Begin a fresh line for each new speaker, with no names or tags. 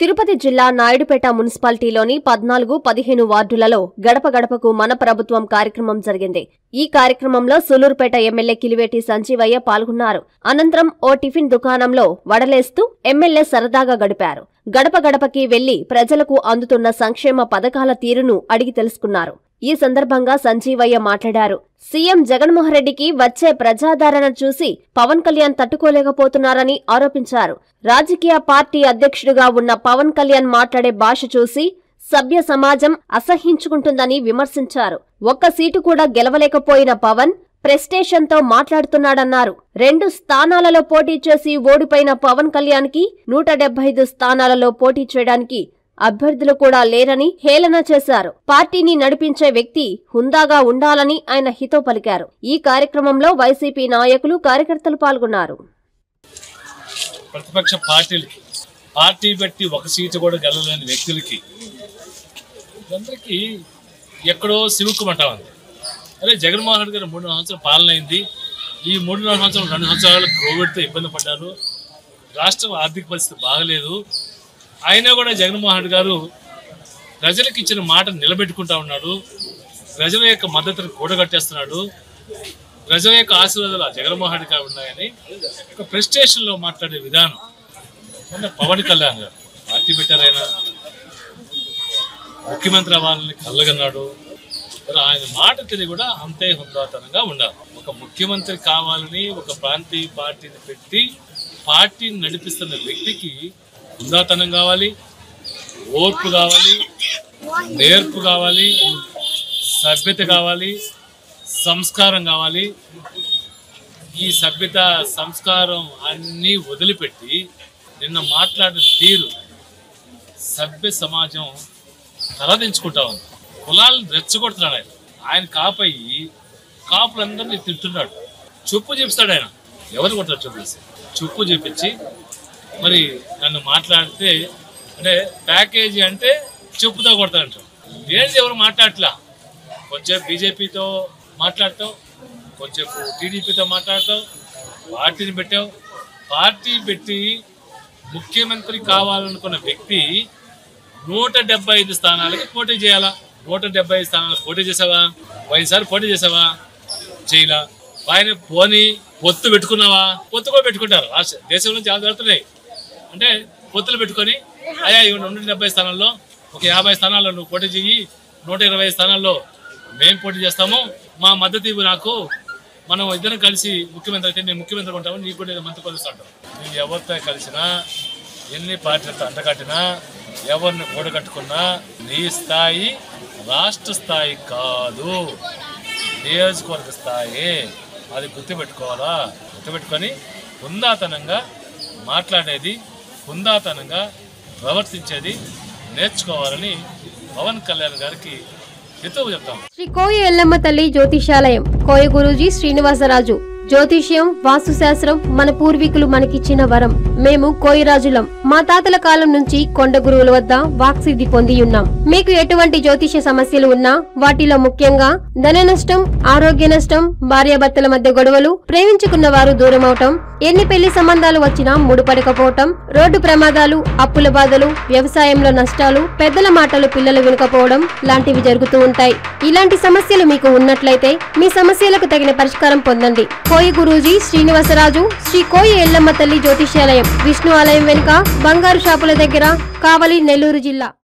తిరుపతి జిల్లా నాయుడుపేట మున్సిపాలిటీలోని పద్నాలుగు పదిహేను వార్డులలో గడప గడపకు మన ప్రభుత్వం కార్యక్రమం జరిగింది ఈ కార్యక్రమంలో సూలూరుపేట ఎమ్మెల్యే కిలివేటి సంజీవయ్య పాల్గొన్నారు అనంతరం ఓ టిఫిన్ దుకాణంలో వడలేస్తూ ఎమ్మెల్యే సరదాగా గడిపారు గడప గడపకి వెళ్లి ప్రజలకు అందుతున్న సంక్షేమ పథకాల తీరును అడిగి తెలుసుకున్నారు ఈ సందర్భంగా సంజీవయ్య మాట్లాడారు సీఎం జగన్మోహన్ రెడ్డికి వచ్చే ప్రజాదరణ చూసి పవన్ కళ్యాణ్ తట్టుకోలేకపోతున్నారని ఆరోపించారు రాజకీయ పార్టీ అధ్యక్షుడిగా ఉన్న పవన్ కళ్యాణ్ మాట్లాడే భాష చూసి సభ్య సమాజం అసహ్యించుకుంటుందని విమర్శించారు ఒక్క సీటు కూడా గెలవలేకపోయిన పవన్ ప్రెస్టేషన్తో మాట్లాడుతున్నాడన్నారు రెండు స్థానాలలో పోటీ చేసి ఓడిపోయిన పవన్ కళ్యాణ్కి నూట డెబ్బై ఐదు స్థానాలలో పోటీ చేయడానికి అభ్యర్థులు కూడా లేరని హేళన చేశారు పార్టీని నడిపించే వ్యక్తి హుందాగా ఉండాలని ఆయన హితో పలికారు ఈ కార్యక్రమంలో వైసీపీ నాయకులు కార్యకర్తలు పాల్గొన్నారు
ప్రతిపక్ష పార్టీలకి పార్టీ బట్టి ఒక సీటు కూడా గెలవలేని వ్యక్తులకి అందరికీ ఎక్కడో సివుక్కుమంటా ఉంది అదే జగన్మోహన్ రెడ్డి గారు మూడు సంవత్సరాలు పాలన అయింది ఈ మూడు నాలుగు సంవత్సరాలు రెండు సంవత్సరాలు కోవిడ్తో ఇబ్బంది పడ్డారు రాష్ట్రం ఆర్థిక పరిస్థితి బాగలేదు అయినా కూడా జగన్మోహన్ రెడ్డి గారు ప్రజలకు ఇచ్చిన మాట నిలబెట్టుకుంటా ఉన్నాడు ప్రజల యొక్క మద్దతును కూడగట్టేస్తున్నాడు ప్రజల యొక్క ఆశీర్వాదాలు ఆ జగన్మోహన్ రెడ్డి గారు ఉన్నాయని ఒక ప్రెస్టేషన్లో మాట్లాడే విధానం మొన్న పవన్ కళ్యాణ్ గారు పార్టీ పెట్టారైనా ముఖ్యమంత్రి అవ్వాలని కళ్ళగన్నాడు మరి ఆయన మాట తెలియ కూడా అంతే హుందాతనంగా ఉండాలి ఒక ముఖ్యమంత్రి కావాలని ఒక ప్రాంతీయ పార్టీని పెట్టి పార్టీని నడిపిస్తున్న వ్యక్తికి హుందాతనం కావాలి ఓర్పు కావాలి నేర్పు కావాలి సభ్యత కావాలి సంస్కారం కావాలి ఈ సభ్యత సంస్కారం అన్నీ వదిలిపెట్టి నిన్న మాట్లాడిన తీరు సభ్య సమాజం తలదించుకుంటా ఉంది కులాలను రెచ్చగొడుతున్నాడు ఆయన ఆయన కాపయ్యి కాపులందరినీ తింటున్నాడు చెప్పు చూపిస్తాడు ఆయన ఎవరు కొడతాడు చూపించి చెప్పు చూపించి మరి నన్ను మాట్లాడితే అంటే ప్యాకేజీ అంటే చెప్పుతో కొడతాడంట ఏంటి ఎవరు మాట్లాడట్లా కొంచెం బీజేపీతో మాట్లాడతావు కొంచెం టీడీపీతో మాట్లాడతావు పార్టీని పెట్టావు పార్టీ పెట్టి ముఖ్యమంత్రి కావాలనుకున్న వ్యక్తి నూట డెబ్బై ఐదు స్థానాలకి పోటీ చేయాలా నూట డెబ్బై ఐదు స్థానాలకు పోటీ చేసావా పోయినసారి పోటీ చేసావా చేయలా ఆయన పోని పొత్తు పెట్టుకున్నావా పొత్తు కూడా పెట్టుకుంటారు రాష్ట్ర దేశంలో చాలా జరుగుతున్నాయి అంటే పొత్తులు పెట్టుకొని అయ్యా ఇవి నూట డెబ్బై స్థానాల్లో ఒక యాభై స్థానాల్లో నువ్వు పోటీ చెయ్యి నూట ఇరవై స్థానాల్లో మేము పోటీ చేస్తాము మా మద్దతు ఇవ్వు నాకు మనం ఇద్దరం కలిసి ముఖ్యమంత్రి అయితే నేను ముఖ్యమంత్రి ఉంటాము నీకు కూడా నేను మంత్రి పదవి అంటాం నువ్వు ఎవరితో కలిసినా ఎన్ని పార్టీలతో అంటగట్టినా ఎవరిని కూడగట్టుకున్నా నీ స్థాయి రాష్ట్ర స్థాయి కాదు నియోజకవర్గ స్థాయి అది గుర్తుపెట్టుకోవాలా గుర్తుపెట్టుకొని హుందాతనంగా మాట్లాడేది హుందాతనంగా ప్రవర్తించేది నేర్చుకోవాలని పవన్ కళ్యాణ్ గారికి హితవు చెప్తాం
శ్రీ కోయ ఎల్లమ్మ తల్లి జ్యోతిషాలయం కోయ గురూజీ శ్రీనివాసరాజు జ్యోతిష్యం వాస్తుశాస్త్రం మన పూర్వీకులు మనకిచ్చిన వరం మేము కోయిరాజులం మా తాతల కాలం నుంచి కొండ గురువుల వద్ద వాక్సిద్ధి పొంది ఉన్నాం మీకు ఎటువంటి జ్యోతిష సమస్యలు ఉన్నా వాటిలో ముఖ్యంగా ధన నష్టం ఆరోగ్య నష్టం భార్యాభర్తల మధ్య గొడవలు ప్రేమించుకున్న వారు దూరం అవటం ఎన్ని పెళ్లి సంబంధాలు వచ్చినా ముడిపడకపోవటం రోడ్డు ప్రమాదాలు అప్పుల బాధలు వ్యవసాయంలో నష్టాలు పెద్దల మాటలు పిల్లలు వినకపోవడం లాంటివి జరుగుతూ ఉంటాయి ఇలాంటి సమస్యలు మీకు ఉన్నట్లయితే మీ సమస్యలకు తగిన పరిష్కారం పొందండి కోయి గురూజీ శ్రీనివాసరాజు శ్రీ కోయి ఎల్లమ్మ తల్లి జ్యోతిష్యాలయం విష్ణు ఆలయం వెనుక బంగారు షాపుల దగ్గర కావలి నెల్లూరు జిల్లా